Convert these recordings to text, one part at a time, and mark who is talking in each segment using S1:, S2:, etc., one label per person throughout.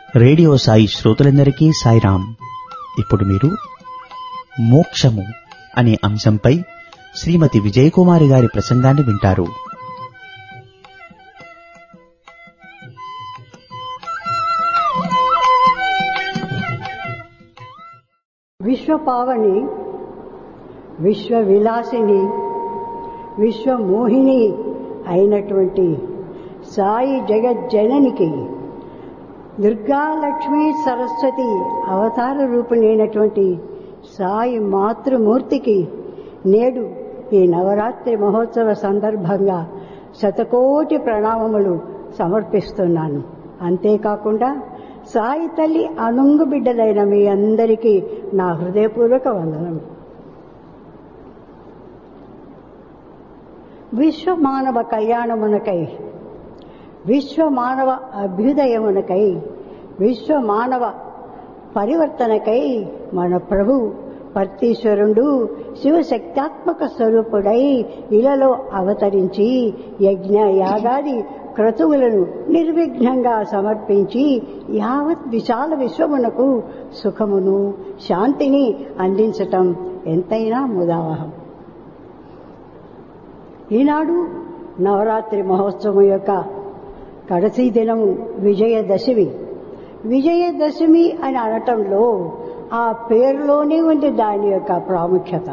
S1: radio Sai శ్రోతలందరికీ సాయిరాం ఇప్పుడు మీరు మోక్షము అనే అంశంపై శ్రీమతి విజయకుమారి గారి ప్రసంగాన్ని వింటారు
S2: విశ్వపావని విశ్వ విలాసిని విశ్వమోహిని అయినటువంటి సాయి జగజ్జననికి దుర్గా లక్ష్మీ సరస్వతి అవతార రూపునైనటువంటి సాయి మాతృమూర్తికి నేడు ఈ నవరాత్రి మహోత్సవ సందర్భంగా శతకోటి ప్రణామములు సమర్పిస్తున్నాను అంతేకాకుండా సాయి తల్లి అనుంగు బిడ్డలైన మీ అందరికీ నా హృదయపూర్వక వందనం విశ్వ మానవ కళ్యాణమునకై విశ్వ మానవ అభ్యుదయమునకై విశ్వ మానవ పరివర్తనకై మన ప్రభు పర్తీశ్వరుడు శివశక్త్యాత్మక స్వరూపుడై ఇలలో అవతరించి యజ్ఞ యాగాది క్రతువులను నిర్విఘ్నంగా సమర్పించి యావత్ విశాల విశ్వమునకు సుఖమును శాంతిని అందించటం ఎంతైనా ముదావహం ఈనాడు నవరాత్రి మహోత్సవం యొక్క కడసి దినము విజయదశమి విజయదశమి అని అనటంలో ఆ పేరులోనే ఉంది దాని యొక్క ప్రాముఖ్యత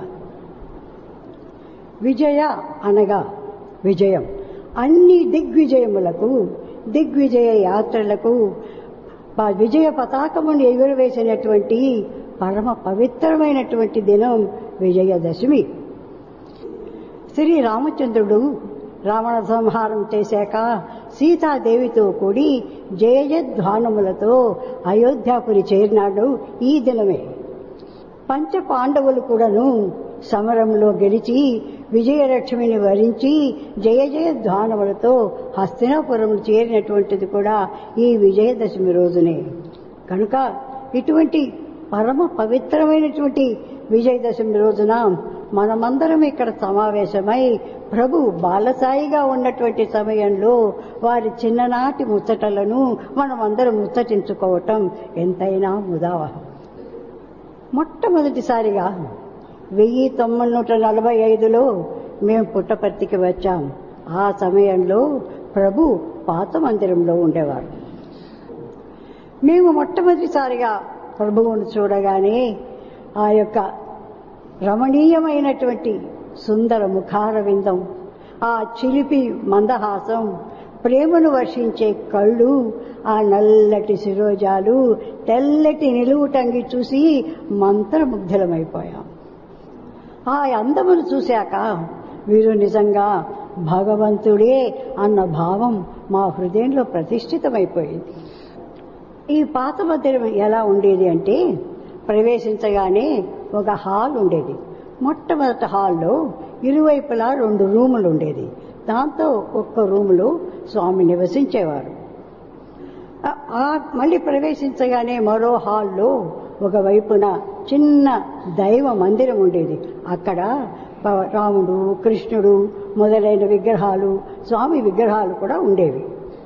S2: విజయ అనగా విజయం అన్ని దిగ్విజయములకు దిగ్విజయ యాత్రలకు విజయ పతాకమును ఎగురవేసినటువంటి పరమ పవిత్రమైనటువంటి దినం విజయదశమి శ్రీ రామచంద్రుడు రావణ సంహారం చేశాక సీతాదేవితో కూడి జయజధ్వానములతో అయోధ్యాపురి చేరినాడు ఈ దినమే పంచ పాండవులు కూడాను సమరంలో గెలిచి విజయలక్ష్మిని వరించి జయ జయ ధ్వానములతో హస్తినాపురం చేరినటువంటిది కూడా ఈ విజయదశమి రోజునే కనుక ఇటువంటి పరమ పవిత్రమైనటువంటి విజయదశమి రోజున మనమందరం ఇక్కడ సమావేశమై ప్రభు బాలసాయిగా ఉన్నటువంటి సమయంలో వారి చిన్ననాటి ముచ్చటలను మనమందరం ముచ్చటించుకోవటం ఎంతైనా ముదావహం మొట్టమొదటిసారిగా వెయ్యి తొమ్మిది నూట నలభై ఐదులో మేము పుట్టపర్తికి వచ్చాం ఆ సమయంలో ప్రభు పాత మందిరంలో ఉండేవారు మేము మొట్టమొదటిసారిగా ప్రభువును చూడగానే ఆ యొక్క రమణీయమైనటువంటి సుందర ముఖార విందం ఆ చిలిపి మందహాసం ప్రేమను వర్షించే కళ్ళు ఆ నల్లటి శిరోజాలు తెల్లటి నిలువుటంగి చూసి మంత్రముగ్ధులమైపోయాం ఆ అందమును చూశాక వీరు నిజంగా భగవంతుడే అన్న భావం మా హృదయంలో ప్రతిష్ఠితమైపోయింది ఈ పాత మందిరం ఎలా ఉండేది అంటే ప్రవేశించగానే ఒక హాల్ ఉండేది మొట్టమొదటి హాల్లో ఇరువైపులా రెండు రూములు ఉండేది దాంతో ఒక్క రూములో స్వామి నివసించేవారు మళ్ళీ ప్రవేశించగానే మరో హాల్లో ఒక వైపున చిన్న దైవ మందిరం ఉండేది అక్కడ రాముడు కృష్ణుడు మొదలైన విగ్రహాలు స్వామి విగ్రహాలు కూడా ఉండేవి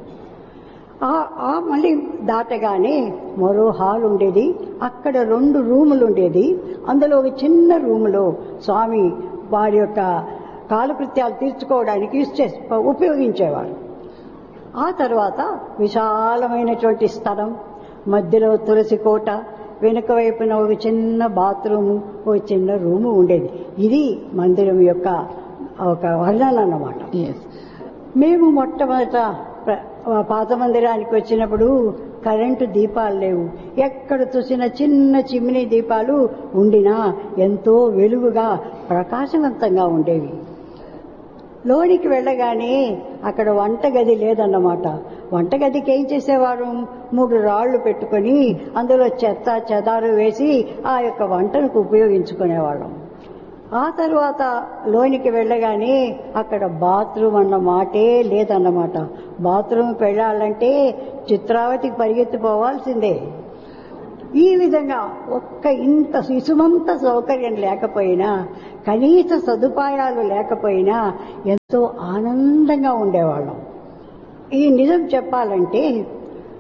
S2: ఆ మళ్ళీ దాటగానే మరో హాల్ ఉండేది అక్కడ రెండు రూములు ఉండేది అందులో ఒక చిన్న రూములో స్వామి వారి యొక్క కాలకృత్యాలు తీర్చుకోవడానికి యూజ్ చేసి ఉపయోగించేవారు ఆ తర్వాత విశాలమైనటువంటి స్థలం మధ్యలో తులసి కోట వెనుక వైపున ఒక చిన్న బాత్రూము ఒక చిన్న రూము ఉండేది ఇది మందిరం యొక్క ఒక వర్ణన అన్నమాట మేము మొట్టమొదట పాత మందిరానికి వచ్చినప్పుడు కరెంటు దీపాలు లేవు ఎక్కడ చూసిన చిన్న చిమ్మిని దీపాలు ఉండినా ఎంతో వెలుగుగా ప్రకాశవంతంగా ఉండేవి లోనికి వెళ్ళగానే అక్కడ వంటగది లేదన్నమాట వంటగదికి ఏం చేసేవారు మూడు రాళ్లు పెట్టుకొని అందులో చెత్త చెదారు వేసి ఆ యొక్క వంటకు ఉపయోగించుకునేవాళ్ళం ఆ తర్వాత లోనికి వెళ్ళగానే అక్కడ బాత్రూమ్ అన్న మాటే లేదన్నమాట బాత్రూమ్కి వెళ్ళాలంటే చిత్రావతికి పరిగెత్తిపోవాల్సిందే ఈ విధంగా ఒక్క ఇంత శిశుమంత సౌకర్యం లేకపోయినా కనీస సదుపాయాలు లేకపోయినా ఎంతో ఆనందంగా ఉండేవాళ్ళం ఈ నిజం చెప్పాలంటే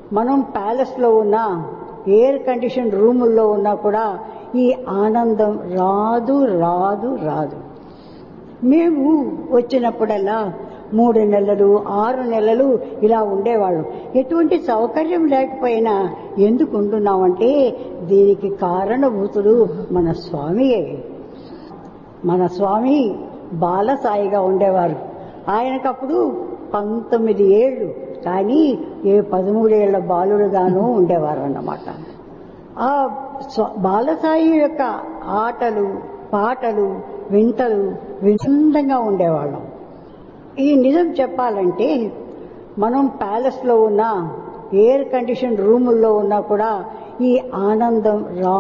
S2: మనం ప్యాలెస్లో ఉన్నా ఎయిర్ కండిషన్ రూముల్లో ఉన్నా కూడా ఈ ఆనందం రాదు రాదు రాదు మేము వచ్చినప్పుడల్లా మూడు నెలలు ఆరు నెలలు ఇలా ఉండేవాళ్ళం ఎటువంటి సౌకర్యం లేకపోయినా ఎందుకు ఉంటున్నామంటే దీనికి కారణభూతుడు మన స్వామియే మన స్వామి బాలసాయిగా ఉండేవారు ఆయనకప్పుడు పంతొమ్మిది ఏళ్ళు కానీ ఏ పదమూడేళ్ల బాలుడుగాను ఉండేవారు అన్నమాట ఆ స్వ- బాలసాయి యొక్క ఆటలు పాటలు వింతలు వినందంగా ఉండేవాళ్ళం ఈ నిజం చెప్పాలంటే మనం ప్యాలెస్లో ఉన్నా ఎయిర్ కండిషన్ రూముల్లో ఉన్నా కూడా ఈ ఆనందం రా